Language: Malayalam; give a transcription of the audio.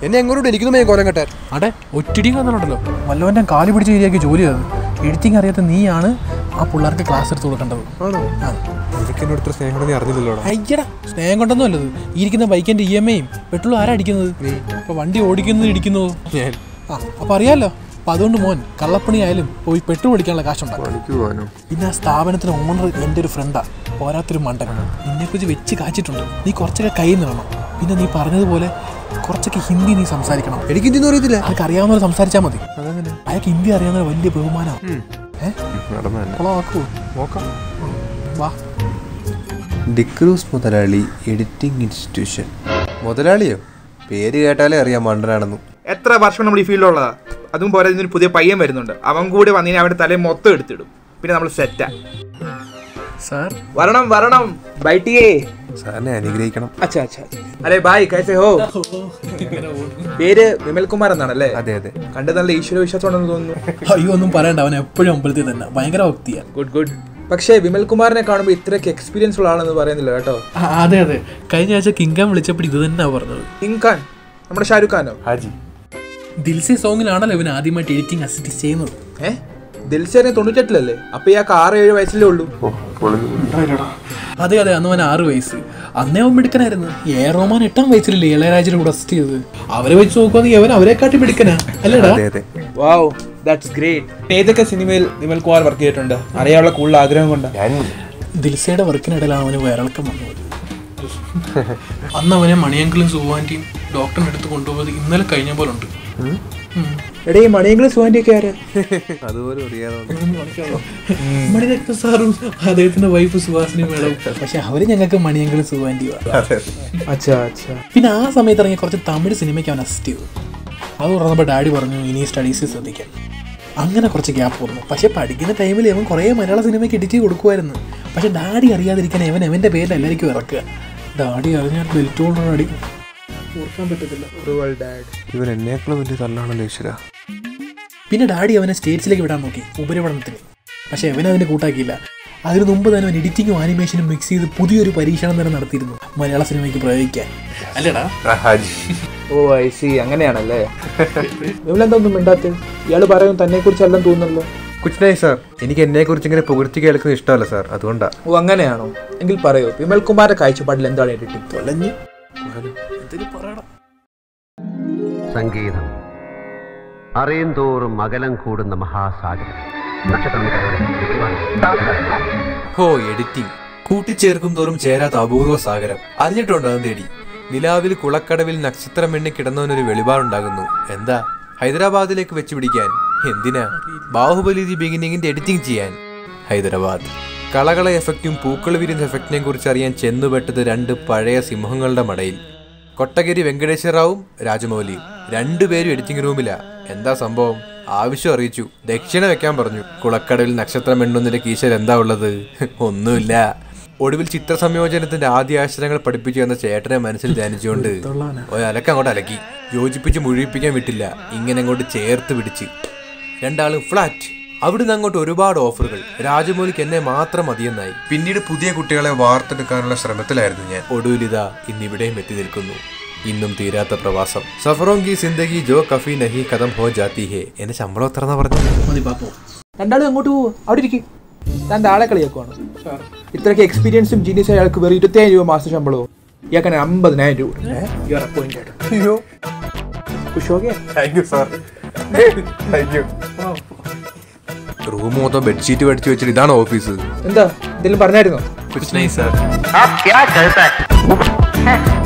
എന്നെ എങ്ങോട്ടും എനിക്കൊന്നും മേ കോലം കെട്ടാൻ അടെ ഒറ്റടിയും കന്നുണ്ടല്ലോ വല്ലവൻ്റെ കാല് പിടിച്ച് ശരിയാക്കി ജോലി അത് എഡിറ്റിംഗ് അറിയാത്ത നീയാണ് ആ പിള്ളേർക്ക് ക്ലാസ് എടുത്ത് കൊടുക്കേണ്ടത് ആണോ എനിക്ക് എന്നോട് ഇത്ര സ്നേഹം നീ അറിഞ്ഞില്ലല്ലോടാ അയ്യടാ സ്നേഹം കൊണ്ടൊന്നും അല്ലത് ഈ ഇരിക്കുന്ന ബൈക്കിന്റെ ഇ എം ഐയും പെട്രോളും ആരാ അടിക്കുന്നത് അപ്പൊ വണ്ടി ഓടിക്കുന്നത് ഇടിക്കുന്നത് ഞാൻ ആ അപ്പൊ അറിയാലോ അപ്പൊ അതുകൊണ്ട് മോൻ കള്ളപ്പണി ആയാലും പോയി പെട്രോൾ അടിക്കാനുള്ള കാശുണ്ടാക്കും പണിക്ക് പോകാനോ പിന്നെ ആ സ്ഥാപനത്തിന് ഓണർ എൻ്റെ ഒരു ഫ്രണ്ടാ പോരാത്തൊരു മണ്ടൻ നിന്നെക്കുറിച്ച് വെച്ച് കാച്ചിട്ടുണ്ട് നീ കുറച്ചൊക്കെ കയ്യിൽ നിന്ന് വേണം പിന്നെ നീ പറഞ്ഞതുപോലെ കുറച്ചൊക്കെ ഹിന്ദി നീ സംസാരിക്കണം എനിക്ക് ഇതൊന്നും അറിയത്തില്ല അയാൾക്ക് അറിയാവുന്നവരെ സംസാരിച്ചാൽ മതി അയാൾക്ക് ഹിന്ദി അറിയാവുന്ന വലിയ ബഹുമാനമാണ് ഏഹ് നടന്നു തന്നെ കൊളമാക്കൂ നോക്കാം വാ ഡിക്രൂസ് മുതലാളി എഡിറ്റിംഗ് ഇൻസ്റ്റിറ്റ്യൂഷൻ മുതലാളിയോ പേര് കേട്ടാലേ അറിയാം മണ്ടനാണെന്ന് എത്ര വർഷം നമ്മൾ ഈ ഫീൽഡിലുള്ളതാ അതും പോരാ ഇതിന് പുതിയ പയ്യൻ വരുന്നുണ്ട് അവൻ കൂടി വന്നിന് അവന്റെ തലയിൽ മൊത്തം എടുത്തിടും പിന്നെ നമ്മൾ സെറ്റാ സാർ വരണം വരണം ബൈട്ടിയേ സാറിനെ അനുഗ്രഹിക്കണം അച്ഛാ അച്ഛാ അരെ ബായ് കൈസേ ഹോ പേര് വിമൽ കുമാർ എന്നാണല്ലേ അതെ അതെ കണ്ട് നല്ല ഈശ്വര വിശ്വാസം ഉണ്ടെന്ന് തോന്നുന്നു അയ്യോ ഒന്നും പറയണ്ട അവൻ എപ്പോഴും അമ്പലത്തിൽ തന്നെ ഭയങ്കര ഭക്തിയാ ഗുഡ് ഗുഡ് പക്ഷേ വിമൽ കുമാറിനെ കാണുമ്പോൾ ഇത്രയ്ക്ക് എക്സ്പീരിയൻസ് ഉള്ള ആളെന്ന് പറയുന്നില്ല കേട്ടോ അതെ അതെ കഴിഞ്ഞ ആഴ്ച കിങ്കാൻ വിളിച്ചപ്പോൾ ഇത് തന്നെയാ പറഞ്ഞത് ഇൻഖാൻ നമ്മുടെ ഷാരൂഖ് ഖാനോ ഹാജി ദിൽസി സോങ്ങിലാണല്ലോ ഇവൻ ആദ്യമായിട്ട് എഡിറ്റിംഗ് അസിസ്റ്റ് ചെയ്യുന്നത് ഏ ദിൽസേനെ തൊണ്ണൂറ്റെട്ടിലല്ലേ അപ്പൊ ഇയാൾക്ക് ആറ് ഏഴ് വയസ്സിലേ ഉള്ളൂ അതെ അതെ അന്ന് അവൻ ആറ് വയസ്സ് അന്നേ അവൻ മിടുക്കനായിരുന്നു എ റോമാൻ എട്ടാം വയസ്സിലല്ലേ ഇളയരാജയുടെ കൂടെ അസിസ്റ്റ് ചെയ്തത് അവരെ വെച്ച് നോക്കുവാണെങ്കിൽ അവൻ അവരെക്കാട്ടി മിടുക്കനാ അല്ലേടാ അതെ അതെ വാവ് ദാറ്റ്സ് ഗ്രേറ്റ് ഏതൊക്കെ സിനിമയിൽ വിമൽ കുമാർ വർക്ക് ചെയ്തിട്ടുണ്ട് അറിയാനുള്ള കൂടുതൽ ആഗ്രഹം കൊണ്ട് ഞാൻ ദിൽസയുടെ വർക്കിനിടയിലാണ് അവന് വയറിളക്കം വന്നത് അന്ന് അവനെ മണിയങ്കിളും സുവാന്റിയും ഡോക്ടറിന്റെ അടുത്ത് കൊണ്ടുപോയത് ഇന്നലെ കഴിഞ്ഞ പോലെ ഉണ്ട് എടേ ഈ മണിയെങ്കിലും സുവാൻ്റെ ഒക്കെ ആരാ അതുപോലെ അറിയാതെ മണിരത്ന സാറും അദ്ദേഹത്തിന്റെ വൈഫ് സുഹാസിനി മേഡം പക്ഷെ അവര് ഞങ്ങൾക്ക് മണിയങ്കിളും സുവാന്റിയും അച്ഛാ അച്ഛാ പിന്നെ ആ സമയത്ത് ഇറങ്ങിയ കുറച്ച് തമിഴ് സിനിമയ്ക്ക് അവൻ അസിസ്റ്റ് ചെയ്തു അത് പറഞ്ഞപ്പോൾ ഡാഡി പറഞ്ഞു ഇനി സ്റ്റഡീസ് ശ്രദ്ധിക്കാൻ അങ്ങനെ കുറച്ച് ഗ്യാപ്പ് വന്നു പക്ഷെ പഠിക്കുന്ന ടൈമിൽ അവൻ കുറേ മലയാള സിനിമയ്ക്ക് എഡിറ്റ് ചെയ്ത് കൊടുക്കുമായിരുന്നു പക്ഷെ ഡാഡി അറിയാതിരിക്കാൻ അവൻ അവൻ്റെ പേരിൽ എല്ലാവർക്കും ഇറക്കുക ഡാഡി അറിഞ്ഞാൽ ബെൽറ്റ് ഹോൾഡർ അടിക്കും ഓർക്കാൻ പറ്റത്തില്ല ഡാഡ് ഇവൻ എന്നേക്കാളും വലിയ തള്ളാണല്ലോ ഈശ്വര പിന്നെ ഡാഡി അവനെ സ്റ്റേറ്റ്സിലേക്ക് വിടാൻ നോക്കി ഉപരിപഠനത്തിന് പക്ഷെ അവൻ അതിന് കൂട്ടാക്കിയില്ല അതിനു മുമ്പ് തന്നെ അവൻ എഡിറ്റിങ്ങും ആനിമേഷനും മിക്സ് ചെയ്ത് പുതിയൊരു പരീക്ഷണം തന്നെ നടത്തിയിരുന്നു മലയാള സിനിമയ്ക്ക് പ്രയോഗിക്കാൻ അല്ലേടാ ഹാജി ഓ ഐ സി അങ്ങനെയാണല്ലേ വിമലെന്താ ഒന്നും മിണ്ടാത്ത ഇയാള് പറയും തന്നെ കുറിച്ചെല്ലാം തോന്നുന്നല്ലോ കുച്ചിനായി സാർ എനിക്ക് എന്നെ കുറിച്ച് ഇങ്ങനെ പുകഴ്ത്തി കേൾക്കുന്നത് ഇഷ്ടമല്ല സാർ അതുകൊണ്ടാ ഓ അങ്ങനെയാണോ എങ്കിൽ പറയൂ വിമൽ കുമാറിന്റെ കാഴ്ചപ്പാടിൽ എന്താണ് എഡിറ്റിംഗ് തൊലഞ്ഞ് എന്തിനു പറയണം സംഗീതം അറിയും തോറും അകലം കൂടുന്ന മഹാസാഗരം നക്ഷത്രങ്ങളുടെ ഹോ എഡിറ്റിംഗ് കൂട്ടിച്ചേർക്കും തോറും ചേരാത്ത അപൂർവ സാഗരം അറിഞ്ഞിട്ടുണ്ടോ അത് തേടി നിലാവിൽ കുളക്കടവിൽ നക്ഷത്രം എണ്ണി കിടന്നവനൊരു വെളിപാടുണ്ടാകുന്നു എന്താ ഹൈദരാബാദിലേക്ക് വെച്ച് പിടിക്കാൻ എന്തിനാ ബാഹുബലി ദി ബിഗിനിങ്ങിന്റെ എഡിറ്റിംഗ് ചെയ്യാൻ ഹൈദരാബാദ് കളകള എഫക്റ്റും പൂക്കൾ വിരിഞ്ഞ എഫക്റ്റിനെ കുറിച്ച് അറിയാൻ ചെന്നുപെട്ടത് രണ്ട് പഴയ സിംഹങ്ങളുടെ മടയിൽ കൊട്ടഗിരി വെങ്കടേശ്വറാവും രാജമൗലിയും രണ്ടുപേരും എഡിറ്റിംഗ് റൂമിലാ എന്താ സംഭവം ആവശ്യം അറിയിച്ചു ദക്ഷിണ വെക്കാൻ പറഞ്ഞു കുളക്കടവിൽ നക്ഷത്രം എണ്ണുന്നതിന്റെ കീശയിൽ എന്താ ഉള്ളത് ഒന്നുമില്ല ഒടുവിൽ ചിത്ര സംയോജനത്തിന്റെ ആദ്യ ആശ്രയങ്ങൾ പഠിപ്പിച്ചു എന്ന ചേട്ടനെ മനസ്സിൽ ധ്യാനിച്ചുകൊണ്ട് ഒരു അലക്ക അങ്ങോട്ട് അലക്കി യോജിപ്പിച്ച് മുഴുവിപ്പിക്കാൻ വിട്ടില്ല ഇങ്ങനെ അങ്ങോട്ട് ചേർത്ത് പിടിച്ച് രണ്ടാളും ഫ്ലാറ്റ് അവിടുന്ന് അങ്ങോട്ട് ഒരുപാട് ഓഫറുകൾ രാജമൗലിക്ക് എന്നെ മാത്രം മതിയെന്നായി പിന്നീട് പുതിയ കുട്ടികളെ വാർത്തെടുക്കാനുള്ള ശ്രമത്തിലായിരുന്നു ഞാൻ ഒടുവിലിതാ ഇന്നിവിടെയും എത്തി നിൽക്കുന്നു ഇന്നും തീരാത്ത പ്രവാസം സഫറോങ്കി സിന്ദഗി ജോ കഫി നഹി കഥം ഹോ ജാത്തി ഹേ എന്റെ ശമ്പളം എത്രന്നാ പറഞ്ഞു മതി പാപ്പോ രണ്ടാളും അങ്ങോട്ട് പോവോ അവിടെ ഇരിക്കും തന്റെ ആളെ കളിയാക്കുവാണ് ഇത്രയ്ക്ക് എക്സ്പീരിയൻസും ജീനിയസ് അയാൾക്ക് വെറും ഇരുപത്തിയായിരം രൂപ മാസ ശമ്പളവും ഇയാൾക്ക് അമ്പതിനായിരം രൂപ You are appointed. അയ്യോ खुश हो गया thank you sir thank you room മൊത്തം ബെഡ്ഷീറ്റ് പഠിച്ചു വെച്ചിട്ട് ഇതാണ് ഓഫീസ് എന്താ എന്തെങ്കിലും പറഞ്ഞായിരുന്നോ കുച്ച് നൈ സാർ क्या चलता है